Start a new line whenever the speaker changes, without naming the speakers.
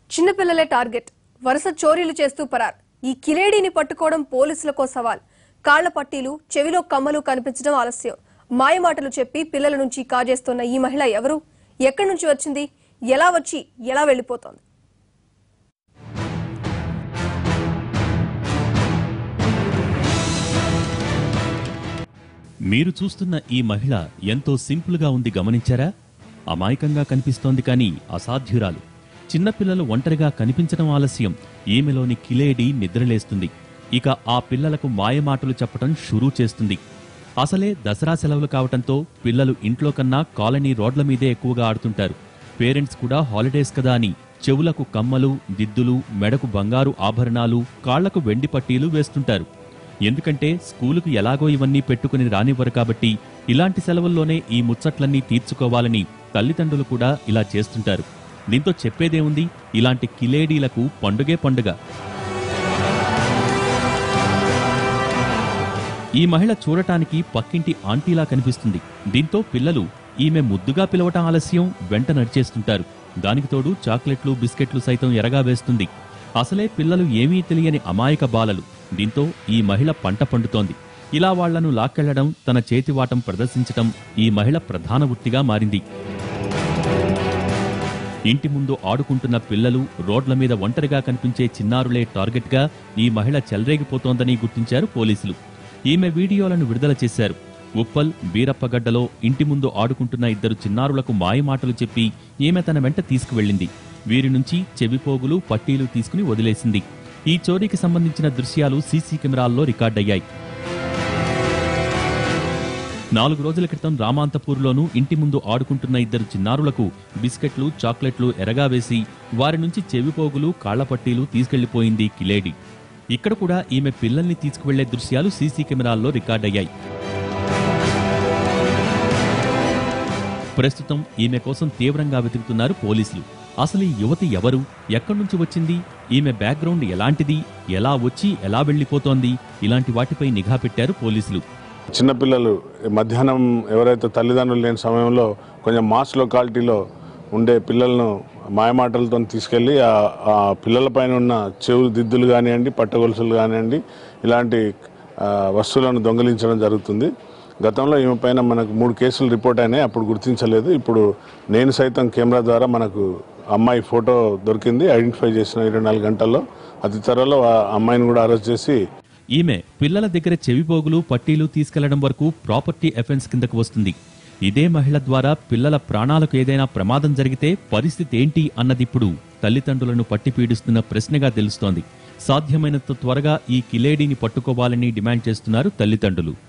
చిన్నపిల్లలే target వరుస చోరీలు చేస్తూ పరార్ ఈ కిలేడీని పట్టుకోవడం పోలీసులకో సవాల్ కాళ్ల పట్టీలు చెవిలో కమ్మలు కనిపించడం ఆలస్యం మాయమాటలు చెప్పి పిల్లల నుంచి కాజేస్తున్న ఈ మహిళ ఎవరు ఎక్కడి నుంచి వచ్చింది ఎలా వచ్చి ఎలా వెళ్ళిపోతోంది
మీరు చూస్తున్న ఈ మహిళ ఎంతో సింపుల్గా ఉంది గమనించారా అమాయకంగా కనిపిస్తోంది కానీ అసాధ్యురాలు చిన్నపిల్లలు ఒంటరిగా కనిపించడం ఆలస్యం ఈమెలోని కిలేడి నిద్రలేస్తుంది ఇక ఆ పిల్లలకు మాయమాటలు చెప్పటం షురూ చేస్తుంది అసలే దసరా సెలవులు కావటంతో పిల్లలు ఇంట్లో కన్నా కాలనీ రోడ్ల మీదే ఎక్కువగా ఆడుతుంటారు పేరెంట్స్ కూడా హాలిడేస్ కదా అని చెవులకు కమ్మలు దిద్దులు మెడకు బంగారు ఆభరణాలు కాళ్లకు వెండి పట్టీలు వేస్తుంటారు ఎందుకంటే స్కూలుకు ఎలాగో ఇవన్నీ పెట్టుకుని రానివ్వరు కాబట్టి ఇలాంటి సెలవుల్లోనే ఈ ముచ్చట్లన్నీ తీర్చుకోవాలని తల్లిదండ్రులు కూడా ఇలా చేస్తుంటారు దీంతో చెప్పేదేముంది ఇలాంటి కిలేడీలకు పండుగే పండుగ ఈ మహిళ చూడటానికి పక్కింటి ఆంటీలా కనిపిస్తుంది దీంతో పిల్లలు ఈమె ముద్దుగా పిలవటం ఆలస్యం వెంట నడిచేస్తుంటారు దానికి తోడు చాక్లెట్లు బిస్కెట్లు సైతం ఎరగా వేస్తుంది అసలే పిల్లలు ఏమీ తెలియని అమాయక బాలలు దీంతో ఈ మహిళ పంట పండుతోంది ఇలా వాళ్లను లాక్కెళ్లడం తన చేతివాటం ప్రదర్శించటం ఈ మహిళ ప్రధాన వృత్తిగా మారింది ఇంటి ముందు ఆడుకుంటున్న పిల్లలు రోడ్ల మీద ఒంటరిగా కనిపించే చిన్నారులే టార్గెట్గా ఈ మహిళ చెలరేగిపోతోందని గుర్తించారు పోలీసులు ఈమె వీడియోలను విడుదల చేశారు ఉప్పల్ బీరప్పగడ్డలో ఇంటి ముందు ఆడుకుంటున్న ఇద్దరు చిన్నారులకు మాయమాటలు చెప్పి ఈమె తన వెంట తీసుకువెళ్ళింది వీరి నుంచి చెవిపోగులు పట్టీలు తీసుకుని వదిలేసింది ఈ చోరీకి సంబంధించిన దృశ్యాలు సీసీ కెమెరాల్లో రికార్డయ్యాయి నాలుగు రోజుల క్రితం రామాంతపూర్లోనూ ఇంటి ముందు ఆడుకుంటున్న ఇద్దరు చిన్నారులకు బిస్కెట్లు చాక్లెట్లు ఎరగా వేసి వారి నుంచి చెవిపోగులు కాళ్లపట్టీలు తీసుకెళ్లిపోయింది కిలేడి ఇక్కడ కూడా ఈమె పిల్లల్ని తీసుకువెళ్లే దృశ్యాలు సీసీ కెమెరాల్లో రికార్డయ్యాయి ప్రస్తుతం ఈమె కోసం తీవ్రంగా వెతుకుతున్నారు పోలీసులు అసలు ఈ యువతి ఎవరు ఎక్కడి నుంచి వచ్చింది ఈమె బ్యాక్గ్రౌండ్ ఎలాంటిది ఎలా వచ్చి ఎలా వెళ్లిపోతోంది ఇలాంటి వాటిపై నిఘా పెట్టారు పోలీసులు
చిన్నపిల్లలు మధ్యాహ్నం ఎవరైతే తల్లిదండ్రులు లేని సమయంలో కొంచెం మాస్ లొకాలిటీలో ఉండే పిల్లలను మాయమాటలతో తీసుకెళ్ళి ఆ ఆ పిల్లలపైన ఉన్న చెవు దిద్దులు కానివ్వండి పట్టగొలుసులు కానివ్వండి ఇలాంటి ఆ, వస్తువులను దొంగిలించడం జరుగుతుంది గతంలో ఈమె పైన మనకు మూడు కేసులు రిపోర్ట్ అయినాయి అప్పుడు గుర్తించలేదు ఇప్పుడు నేను సైతం కెమెరా ద్వారా మనకు అమ్మాయి ఫోటో దొరికింది ఐడెంటిఫై చేసిన ఇరవై నాలుగు గంటల్లో అతి త్వరలో ఆ అమ్మాయిని కూడా అరెస్ట్ చేసి
ఈమె పిల్లల దగ్గర చెవిపోగులు పట్టీలు తీసుకెళ్లడం వరకు ప్రాపర్టీ అఫెన్స్ కిందకు వస్తుంది ఇదే మహిళ ద్వారా పిల్లల ప్రాణాలకు ఏదైనా ప్రమాదం జరిగితే పరిస్థితి ఏంటి అన్నదిప్పుడు తల్లిదండ్రులను పట్టి పీడిస్తున్న ప్రశ్నగా తెలుస్తోంది సాధ్యమైనంత త్వరగా ఈ కిలేడీని పట్టుకోవాలని డిమాండ్ చేస్తున్నారు తల్లిదండ్రులు